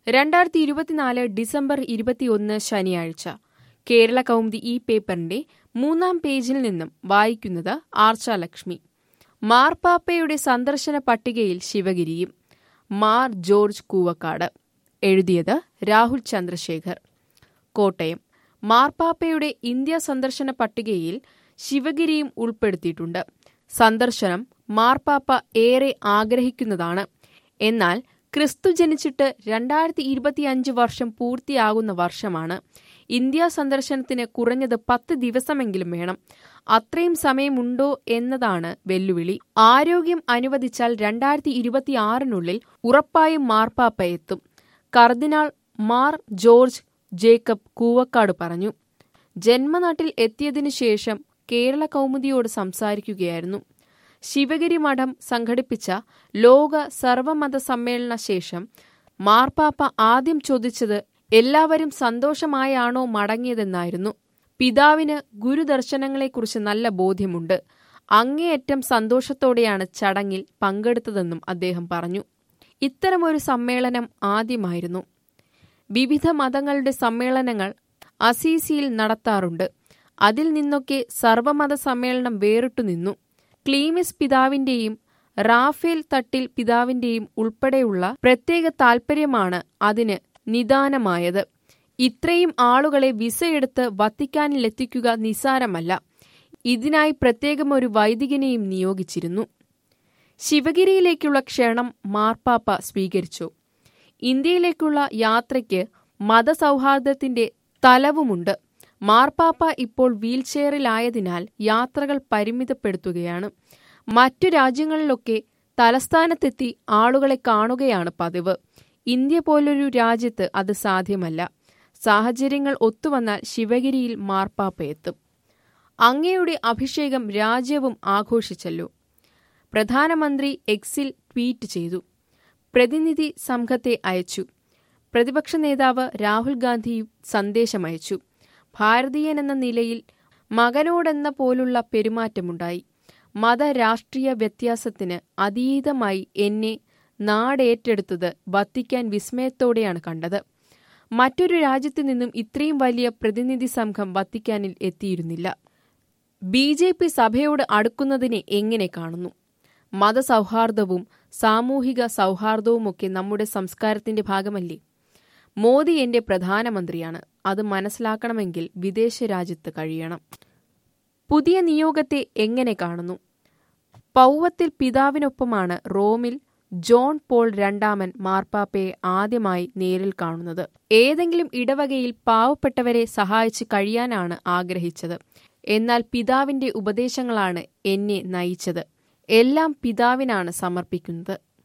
രണ്ടായിരത്തി ഇരുപത്തിനാല് ഡിസംബർ ഇരുപത്തിയൊന്ന് ശനിയാഴ്ച കേരള കൗമുദി ഈ പേപ്പറിന്റെ മൂന്നാം പേജിൽ നിന്നും വായിക്കുന്നത് ആർച്ചാലക്ഷ്മി മാർപ്പാപ്പയുടെ സന്ദർശന പട്ടികയിൽ ശിവഗിരിയും മാർ ജോർജ് കൂവക്കാട് എഴുതിയത് രാഹുൽ ചന്ദ്രശേഖർ കോട്ടയം മാർപ്പാപ്പയുടെ ഇന്ത്യ സന്ദർശന പട്ടികയിൽ ശിവഗിരിയും ഉൾപ്പെടുത്തിയിട്ടുണ്ട് സന്ദർശനം മാർപ്പാപ്പ ഏറെ ആഗ്രഹിക്കുന്നതാണ് എന്നാൽ ക്രിസ്തു ജനിച്ചിട്ട് രണ്ടായിരത്തി ഇരുപത്തിയഞ്ച് വർഷം പൂർത്തിയാകുന്ന വർഷമാണ് ഇന്ത്യ സന്ദർശനത്തിന് കുറഞ്ഞത് പത്ത് ദിവസമെങ്കിലും വേണം അത്രയും സമയമുണ്ടോ എന്നതാണ് വെല്ലുവിളി ആരോഗ്യം അനുവദിച്ചാൽ രണ്ടായിരത്തി ഇരുപത്തിയാറിനുള്ളിൽ ഉറപ്പായും മാർപ്പാപ്പ എത്തും കർദിനാൾ മാർ ജോർജ് ജേക്കബ് കൂവക്കാട് പറഞ്ഞു ജന്മനാട്ടിൽ എത്തിയതിനു ശേഷം കേരള കൗമുദിയോട് സംസാരിക്കുകയായിരുന്നു ശിവഗിരി മഠം സംഘടിപ്പിച്ച ലോക സർവമത സമ്മേളന ശേഷം മാർപ്പാപ്പ ആദ്യം ചോദിച്ചത് എല്ലാവരും സന്തോഷമായാണോ മടങ്ങിയതെന്നായിരുന്നു പിതാവിന് ഗുരുദർശനങ്ങളെക്കുറിച്ച് നല്ല ബോധ്യമുണ്ട് അങ്ങേയറ്റം സന്തോഷത്തോടെയാണ് ചടങ്ങിൽ പങ്കെടുത്തതെന്നും അദ്ദേഹം പറഞ്ഞു ഇത്തരമൊരു സമ്മേളനം ആദ്യമായിരുന്നു വിവിധ മതങ്ങളുടെ സമ്മേളനങ്ങൾ അസീസിയിൽ നടത്താറുണ്ട് അതിൽ നിന്നൊക്കെ സർവമത സമ്മേളനം വേറിട്ടു നിന്നു ക്ലീമിസ് പിതാവിന്റെയും റാഫേൽ തട്ടിൽ പിതാവിന്റെയും ഉൾപ്പെടെയുള്ള പ്രത്യേക താൽപര്യമാണ് അതിന് നിദാനമായത് ഇത്രയും ആളുകളെ വിസയെടുത്ത് വത്തിക്കാനിലെത്തിക്കുക നിസാരമല്ല ഇതിനായി പ്രത്യേകം ഒരു വൈദികനെയും നിയോഗിച്ചിരുന്നു ശിവഗിരിയിലേക്കുള്ള ക്ഷണം മാർപ്പാപ്പ സ്വീകരിച്ചു ഇന്ത്യയിലേക്കുള്ള യാത്രയ്ക്ക് മതസൗഹാർദ്ദത്തിന്റെ തലവുമുണ്ട് മാർപ്പാപ്പ ഇപ്പോൾ വീൽചെയറിലായതിനാൽ യാത്രകൾ പരിമിതപ്പെടുത്തുകയാണ് മറ്റു രാജ്യങ്ങളിലൊക്കെ തലസ്ഥാനത്തെത്തി ആളുകളെ കാണുകയാണ് പതിവ് ഇന്ത്യ പോലൊരു രാജ്യത്ത് അത് സാധ്യമല്ല സാഹചര്യങ്ങൾ ഒത്തുവന്നാൽ ശിവഗിരിയിൽ മാർപ്പാപ്പ എത്തും അങ്ങയുടെ അഭിഷേകം രാജ്യവും ആഘോഷിച്ചല്ലോ പ്രധാനമന്ത്രി എക്സിൽ ട്വീറ്റ് ചെയ്തു പ്രതിനിധി സംഘത്തെ അയച്ചു പ്രതിപക്ഷ നേതാവ് രാഹുൽ ഗാന്ധിയും സന്ദേശമയച്ചു ഭാരതീയനെന്ന നിലയിൽ മകനോടെന്ന പോലുള്ള പെരുമാറ്റമുണ്ടായി മത രാഷ്ട്രീയ വ്യത്യാസത്തിന് അതീതമായി എന്നെ നാടേറ്റെടുത്തത് വത്തിക്കാൻ വിസ്മയത്തോടെയാണ് കണ്ടത് മറ്റൊരു രാജ്യത്തു നിന്നും ഇത്രയും വലിയ പ്രതിനിധി സംഘം വത്തിക്കാനിൽ എത്തിയിരുന്നില്ല ബി ജെ പി സഭയോട് അടുക്കുന്നതിനെ എങ്ങനെ കാണുന്നു മതസൗഹാർദ്ദവും സാമൂഹിക സൗഹാർദ്ദവുമൊക്കെ നമ്മുടെ സംസ്കാരത്തിന്റെ ഭാഗമല്ലേ മോദി എന്റെ പ്രധാനമന്ത്രിയാണ് അത് മനസ്സിലാക്കണമെങ്കിൽ വിദേശ രാജ്യത്ത് കഴിയണം പുതിയ നിയോഗത്തെ എങ്ങനെ കാണുന്നു പൗവത്തിൽ പിതാവിനൊപ്പമാണ് റോമിൽ ജോൺ പോൾ രണ്ടാമൻ മാർപ്പാപ്പയെ ആദ്യമായി നേരിൽ കാണുന്നത് ഏതെങ്കിലും ഇടവകയിൽ പാവപ്പെട്ടവരെ സഹായിച്ച് കഴിയാനാണ് ആഗ്രഹിച്ചത് എന്നാൽ പിതാവിന്റെ ഉപദേശങ്ങളാണ് എന്നെ നയിച്ചത് എല്ലാം പിതാവിനാണ് സമർപ്പിക്കുന്നത്